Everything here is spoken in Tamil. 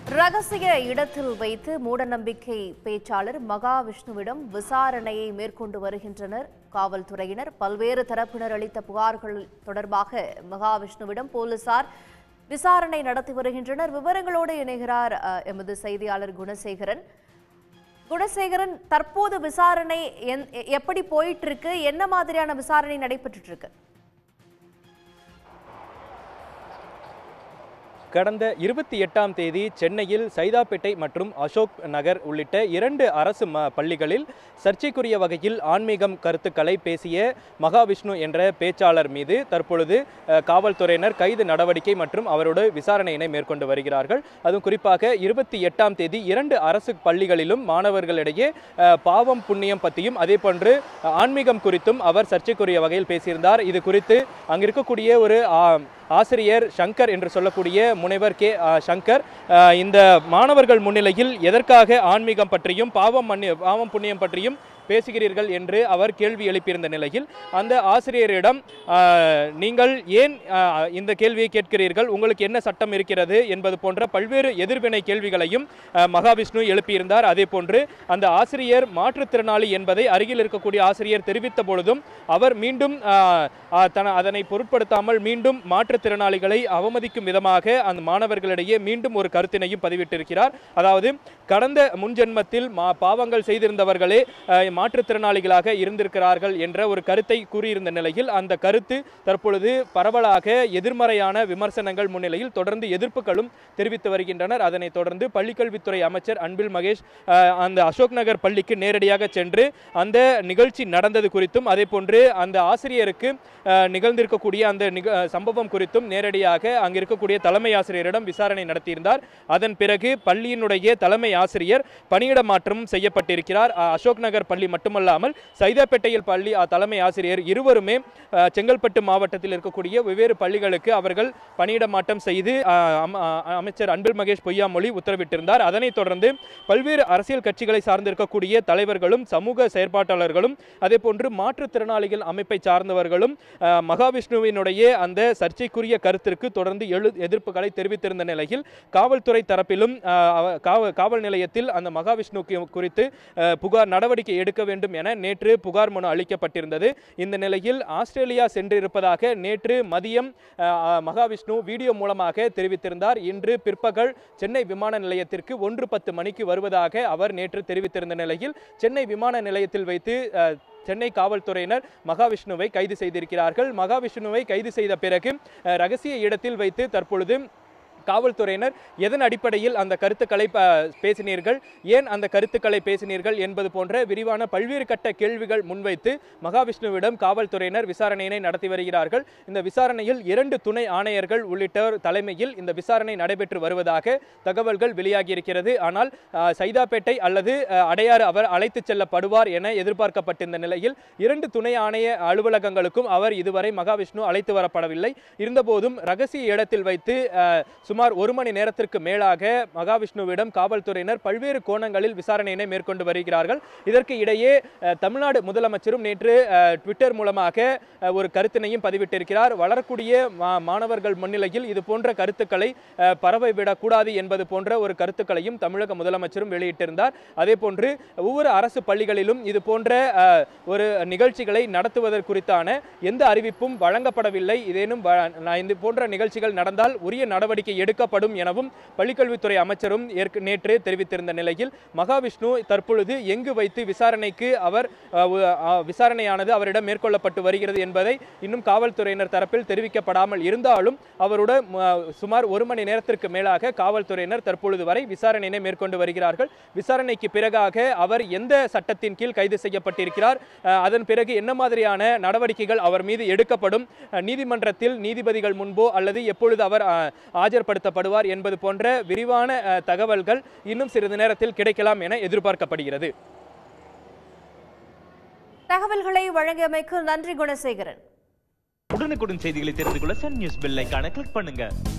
ரகசிய இடத்தில் வைத்து மூடநம்பிக்கை பேச்சாளர் மகாவிஷ்ணுவிடம் விசாரணையை மேற்கொண்டு வருகின்றனர் காவல்துறையினர் பல்வேறு தரப்பினர் அளித்த புகார்கள் தொடர்பாக மகாவிஷ்ணுவிடம் போலீசார் விசாரணை நடத்தி வருகின்றனர் விவரங்களோடு இணைகிறார் அஹ், எமது செய்தியாளர் குணசேகரன் குணசேகரன் தற்போது விசாரணை எந்- எப்படி போயிட்டு இருக்கு என்ன மாதிரியான விசாரணை நடைபெற்றுட்டு இருக்கு கடந்த இருபத்தி எட்டாம் தேதி சென்னையில் சைதாப்பேட்டை மற்றும் அசோக் நகர் உள்ளிட்ட இரண்டு அரசு ம பள்ளிகளில் சர்ச்சைக்குரிய வகையில் ஆன்மீகம் கருத்துக்களை பேசிய மகாவிஷ்ணு என்ற பேச்சாளர் மீது தற்பொழுது அஹ், காவல்துறையினர் கைது நடவடிக்கை மற்றும் அவரோட விசாரணையினை மேற்கொண்டு வருகிறார்கள் அதுவும் குறிப்பாக இருபத்தி எட்டாம் தேதி இரண்டு அரசு பள்ளிகளிலும் மாணவர்களிடையே அஹ், பாவம் புண்ணியம் பற்றியும் அதே போன்று அஹ், ஆன்மீகம் குறித்தும் அவர் சர்ச்சைக்குரிய வகையில் பேசியிருந்தார் இது குறித்து அங்கு இருக்கக்கூடிய ஒரு ஆ, ஆசிரியர் சங்கர் என்று சொல்லக்கூடிய முனைவர் கே ஆ, சங்கர் ஆ, இந்த மாணவர்கள் முன்னிலையில் எதற்காக ஆன்மீகம் பற்றியும் பாவம் மன்னி பாவம் புண்ணியம் பற்றியும் பேசுகிறீர்கள் என்று அவர் கேள்வி எழுப்பியிருந்த நிலையில் அந்த ஆசிரியரிடம் ஆ, நீங்கள் ஏன் ஆ, இந்த கேள்வியை கேட்கிறீர்கள் உங்களுக்கு என்ன சட்டம் இருக்கிறது என்பது போன்ற பல்வேறு எதிர்வினை கேள்விகளையும் ஆ, மகாவிஷ்ணு எழுப்பியிருந்தார் அதே போன்று அந்த ஆசிரியர் மாற்றுத்திறனாளி என்பதை அருகில் இருக்கக்கூடிய ஆசிரியர் தெரிவித்த பொழுதும் அவர் மீண்டும் ஆ, ஆ, தன அதனை பொருட்படுத்தாமல் மீண்டும் மாற்றுத்திறனாளிகளை அவமதிக்கும் விதமாக அந்த மாணவர்களிடையே மீண்டும் ஒரு கருத்தினையும் பதிவிட்டிருக்கிறார் அதாவது கடந்த முன்ஜென்மத்தில் மா பாவங்கள் செய்திருந்தவர்களே அஹ், மாற்றுத்திறனாளிகளாக இருந்திருக்கிறார்கள் என்ற ஒரு கருத்தை கூறியிருந்த நிலையில் அந்த கருத்து தற்பொழுது பரவலாக எதிர்மறையான விமர்சனங்கள் முன்னிலையில் தொடர்ந்து எதிர்ப்புகளும் தெரிவித்து வருகின்றனர் அதனைத் தொடர்ந்து பள்ளிக்கல்வித்துறை அமைச்சர் அன்பில் மகேஷ் அஹ், அந்த அசோக் நகர் பள்ளிக்கு நேரடியாக சென்று அந்த நிகழ்ச்சி நடந்தது குறித்தும் அதே போன்று அந்த ஆசிரியருக்கு அஹ், நிகழ்ந்திருக்கக்கூடிய அந்த நிக- அஹ், சம்பவம் குறித்தும் நேரடியாக அங்கு இருக்கக்கூடிய தலைமை ஆசிரியரிடம் விசாரணை நடத்தியிருந்தார் அதன் பிறகு பள்ளியினுடைய தலைமை ஆசிரியர் பணியிட மாற்றமும் செய்யப்பட்டிருக்கிறார் அஹ், அசோக் நகர் பள்ளி மட்டுமல்லாமல் சைதாப்பேட்டையில் பள்ளி அஹ், தலைமை ஆசிரியர் இருவருமே அஹ், செங்கல்பட்டு மாவட்டத்தில் இருக்கக்கூடிய வெவ்வேறு பள்ளிகளுக்கு அவர்கள் பணியிட மாற்றம் செய்து அஹ், அம- அஹ், அமைச்சர் அன்பில் மகேஷ் பொய்யாமொழி உத்தரவிட்டிருந்தார் அதனைத் தொடர்ந்து பல்வேறு அரசியல் கட்சிகளை சார்ந்திருக்கக்கூடிய தலைவர்களும் சமூக செயற்பாட்டாளர்களும் அதே போன்று மாற்றுத்திறனாளிகள் அமைப்பை சார்ந்தவர்களும் அஹ், மகாவிஷ்ணுவினுடைய அந்த சர்ச்சைக்குரிய கருத்திற்கு தொடர்ந்து எழு எதிர்ப்புகளை தெரிவித்திருந்த நிலையில் காவல்துறை தரப்பிலும் அஹ், அவ- காவ- காவல் நிலையத்தில் அந்த மகாவிஷ்ணு கு- குறித்து அஹ், புகார் நடவடிக்கை எடுக்க வேண்டும் என நேற்று புகார் மனு அளிக்கப்பட்டிருந்தது இந்த நிலையில் ஆஸ்திரேலியா சென்றிருப்பதாக நேற்று மதியம் அஹ், அஹ், மகாவிஷ்ணு வீடியோ மூலமாக தெரிவித்திருந்தார் இன்று பிற்பகல் சென்னை விமான நிலையத்திற்கு ஒன்று பத்து மணிக்கு வருவதாக அவர் நேற்று தெரிவித்திருந்த நிலையில் சென்னை விமான நிலையத்தில் வைத்து அஹ், சென்னை காவல்துறையினர் மகாவிஷ்ணுவை கைது செய்திருக்கிறார்கள் மகாவிஷ்ணுவை கைது செய்த பிறகு அஹ், ரகசிய இடத்தில் வைத்து தற்பொழுது காவல்துறையினர் எதன் அடிப்படையில் அந்த கருத்துக்களை ப- பேசினீர்கள் ஏன் அந்த கருத்துக்களை பேசினீர்கள் என்பது போன்ற விரிவான பல்வேறு கட்ட கேள்விகள் முன்வைத்து மகாவிஷ்ணுவிடம் காவல்துறையினர் விசாரணையினை நடத்தி வருகிறார்கள் இந்த விசாரணையில் இரண்டு துணை ஆணையர்கள் உள்ளிட்டோர் தலைமையில் இந்த விசாரணை நடைபெற்று வருவதாக தகவல்கள் வெளியாகியிருக்கிறது ஆனால் அஹ், சைதாப்பேட்டை அல்லது அஹ், அடையாறு அவர் அழைத்துச் செல்லப்படுவார் என எதிர்பார்க்கப்பட்டிருந்த நிலையில் இரண்டு துணை ஆணைய அலுவலகங்களுக்கும் அவர் இதுவரை மகாவிஷ்ணு அழைத்து வரப்படவில்லை இருந்தபோதும் ரகசிய இடத்தில் வைத்து அஹ், சுமார் ஒரு மணி நேரத்திற்கு மேலாக மகாவிஷ்ணுவிடம் காவல்துறையினர் பல்வேறு கோணங்களில் விசாரணையினை மேற்கொண்டு வருகிறார்கள் இதற்கு இடையே அஹ், தமிழ்நாடு முதலமைச்சரும் நேற்று அஹ், ட்விட்டர் மூலமாக அஹ், ஒரு கருத்தினையும் பதிவிட்டிருக்கிறார் வளரக்கூடிய மா- மாணவர்கள் முன்னிலையில் இது போன்ற கருத்துக்களை அஹ், பரவ விடக்கூடாது என்பது போன்ற ஒரு கருத்துக்களையும் தமிழக முதலமைச்சரும் வெளியிட்டிருந்தார் அதே போன்று ஒவ்வொரு அரசு பள்ளிகளிலும் இது போன்ற அஹ், ஒரு நிகழ்ச்சிகளை நடத்துவதற்குறித்தான எந்த அறிவிப்பும் வழங்கப்படவில்லை இதேனும் வ- நான் இது போன்ற நிகழ்ச்சிகள் நடந்தால் உரிய நடவடிக்கை எடுக்கப்படும் எனவும் பள்ளிக்கல்வித்துறை அமைச்சரும் ஏற்க- நேற்று தெரிவித்திருந்த நிலையில் மகாவிஷ்ணு தற்பொழுது எங்கு வைத்து விசாரணைக்கு அவர் அஹ், உ- அஹ், விசாரணையானது அவரிடம் மேற்கொள்ளப்பட்டு வருகிறது என்பதை இன்னும் காவல்துறையினர் தரப்பில் தெரிவிக்கப்படாமல் இருந்தாலும் அவரோட ம, சுமார் ஒரு மணி நேரத்திற்கு மேலாக காவல்துறையினர் தற்பொழுது வரை விசாரணையினை மேற்கொண்டு வருகிறார்கள் விசாரணைக்கு பிறகாக அவர் எந்த சட்டத்தின் கீழ் கைது செய்யப்பட்டிருக்கிறார் அஹ், அதன் பிறகு என்ன மாதிரியான நடவடிக்கைகள் அவர் மீது எடுக்கப்படும் அஹ், நீதிமன்றத்தில் நீதிபதிகள் முன்போ அல்லது எப்பொழுது அவர் அஹ், ஆஜர்படுத்தப்படுவார் என்பது போன்ற விரிவான அஹ், தகவல்கள் இன்னும் சிறிது நேரத்தில் கிடைக்கலாம் என எதிர்பார்க்கப்படுகிறது தகவல்களை வழங்கியமைக்கு நன்றி குணசேகரன் உடனுக்குடன் செய்திகளை தெரிந்து கொள்ள சன் நியூஸ் பெல் ஐகானை கிளிக் பண்ணுங்க